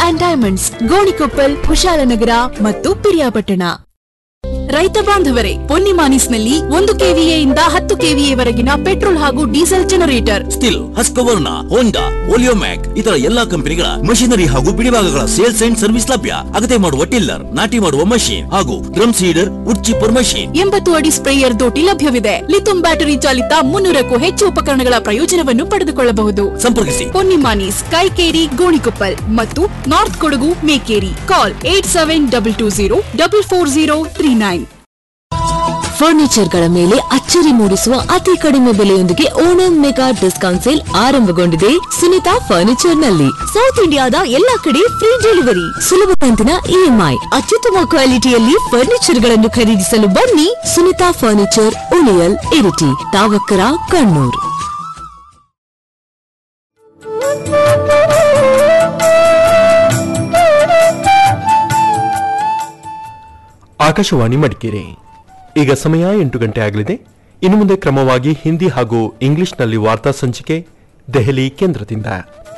and diamonds Gonikoppal Kushalnagar ಮತ್ತು ಪಿರಿಯಾಪಟ್ಟಣ ರೈತ ಬಾಂಧವರೇ ಪೊನ್ನಿಮಾನಿಸ್ನಲ್ಲಿ ಒಂದು ಕೆವಿಎ ಇಂದ ಹತ್ತು ಕೆವಿಎ ವರೆಗಿನ ಪೆಟ್ರೋಲ್ ಹಾಗೂ diesel generator Stihl Husqvarna Honda Oleomac ಇತರ ಎಲ್ಲಾ ಕಂಪನಿಗಳ ಮಷಿನರಿ ಹಾಗೂ ಬಿಡಿಭಾಗಗಳ ಸೇಲ್ಸ್ ಅಂಡ್ ಸರ್ವಿಸ್ ಲಭ್ಯ ಅಗತ್ಯ ಮಾಡುವ ಟಿಲ್ಲರ್ ನಾಟಿ ಮಾಡುವ ಮಷೀನ್ ಹಾಗೂ ಡ್ರಮ್ ಸೀಡರ್ ಉಚ್ಚಿಪರ್ ಮಷೀನ್ ಎಂಬತ್ತು ಅಡಿ ಸ್ಪ್ರೇಯರ್ ದೋಟಿ ಲಭ್ಯವಿದೆ ಲಿಥಿಯಂ ಬ್ಯಾಟರಿ ಚಾಲಿತ ಮುನ್ನೂರಕ್ಕೂ ಹೆಚ್ಚು ಉಪಕರಣಗಳ ಪ್ರಯೋಜನವನ್ನು ಪಡೆದುಕೊಳ್ಳಬಹುದು ಸಂಪರ್ಕಿಸಿ ಪೊನ್ನಿಮಾನೀಸ್ ಕೈಕೇರಿ ಗೋಣಿಕೊಪ್ಪಲ್ ಮತ್ತು north Kodagu Mekeri call eight seven double two zero double four zero three nine ಫರ್ನಿಚರ್ಗಳ ಮೇಲೆ ಅಚ್ಚರಿ ಮೂಡಿಸುವ ಅತಿ ಕಡಿಮೆ ಬೆಲೆಯೊಂದಿಗೆ ಓಣಂ ಮೆಗಾ ಡಿಸ್ಕೌಂಟ್ ಸೇಲ್ ಆರಂಭಗೊಂಡಿದೆ ಸುನಿತಾ ಫರ್ನಿಚರ್ ನಲ್ಲಿ ಸೌತ್ ಇಂಡಿಯಾದ ಎಲ್ಲಾ ಕಡೆ ಫ್ರೀ ಡೆಲಿವರಿ ಸುಲಭ ಕಂತಿನ ಇಎಂಐ ಅತ್ಯುತ್ತಮ ಕ್ವಾಲಿಟಿಯಲ್ಲಿ ಫರ್ನಿಚರ್ ಗಳನ್ನು ಖರೀದಿಸಲು ಬನ್ನಿ ಸುನಿತಾ ಫರ್ನಿಚರ್ ಉಳಿಯಲ್ ಇರಿಟಿ ತಾವಕ್ಕರ ಕಣ್ಣೂರ್ ಆಕಾಶವಾಣಿ ಮಡಿಕೇರಿ ಈಗ ಸಮಯ ಎಂಟು ಗಂಟೆ ಆಗಲಿದೆ ಇನ್ನು ಮುಂದೆ ಕ್ರಮವಾಗಿ ಹಿಂದಿ ಹಾಗೂ ಇಂಗ್ಲಿಷ್ನಲ್ಲಿ ವಾರ್ತಾ ಸಂಚಿಕೆ ದೆಹಲಿ ಕೇಂದ್ರದಿಂದ